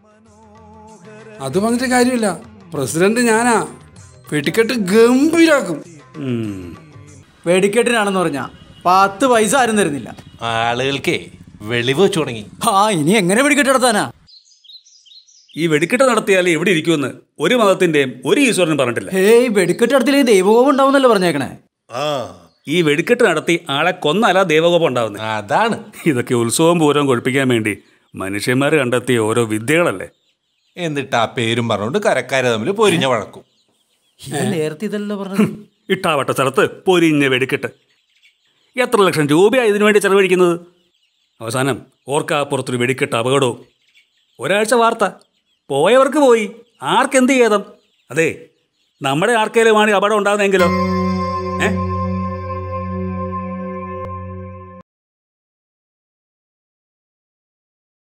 അത് പറഞ്ഞിട്ട് കാര്യമില്ല പ്രസിഡന്റ് ഞാനാ വെടിക്കെട്ട് ഗംഭീരാക്കും ഉം. വെടിക്കെട്ടിനാണെന്ന് പറഞ്ഞാ പത്ത് പൈസ ആരും തരുന്നില്ല ആളുകൾക്കേ വെളിവ് വെച്ചു തുടങ്ങി ആ ഇനി എങ്ങനെ വെടിക്കെട്ട് നടത്താനാ ഈ വെടിക്കെട്ട് നടത്തിയാൽ എവിടെ ഇരിക്കുമെന്ന് ഒരു മതത്തിന്റെയും ഒരു ഈശ്വരനും പറഞ്ഞിട്ടില്ല ഹേയ് വെടിക്കെട്ട് നടത്തിയില്ലെങ്കിൽ ദൈവകോപം ഉണ്ടാവുന്നല്ലേ പറഞ്ഞേക്കണേ ആ ഈ വെടിക്കെട്ട് നടത്തി ആളെ കൊന്നല്ല ദേവകോപം ഉണ്ടാവുന്നത് അതാണ് ഇതൊക്കെ ഉത്സവം പൂരവും കൊഴിപ്പിക്കാൻ വേണ്ടി മനുഷ്യന്മാർ കണ്ടെത്തിയ ഓരോ വിദ്യകളല്ലേ എന്നിട്ട് ആ പേരും പറഞ്ഞുകൊണ്ട് കരക്കാരെ തമ്മിൽ പൊരിഞ്ഞ വഴക്കും ഇത് നേരത്തെ ഇതല്ലോ പറഞ്ഞത് ഇട്ടാവട്ട സ്ഥലത്ത് പൊരിഞ്ഞ വെടിക്കെട്ട് എത്ര ലക്ഷം രൂപയാണ് ഇതിനു വേണ്ടി ചെലവഴിക്കുന്നത് അവസാനം ഓർക്കാപ്പുറത്തൊരു വെടിക്കെട്ട് അപകടവും ഒരാഴ്ച വാർത്ത പോയവർക്ക് പോയി ആർക്കെന്ത് ചെയ്തം അതെ നമ്മുടെ ആർക്കേലുമാണ് ഈ അപകടം ഉണ്ടാകുന്നതെങ്കിലോ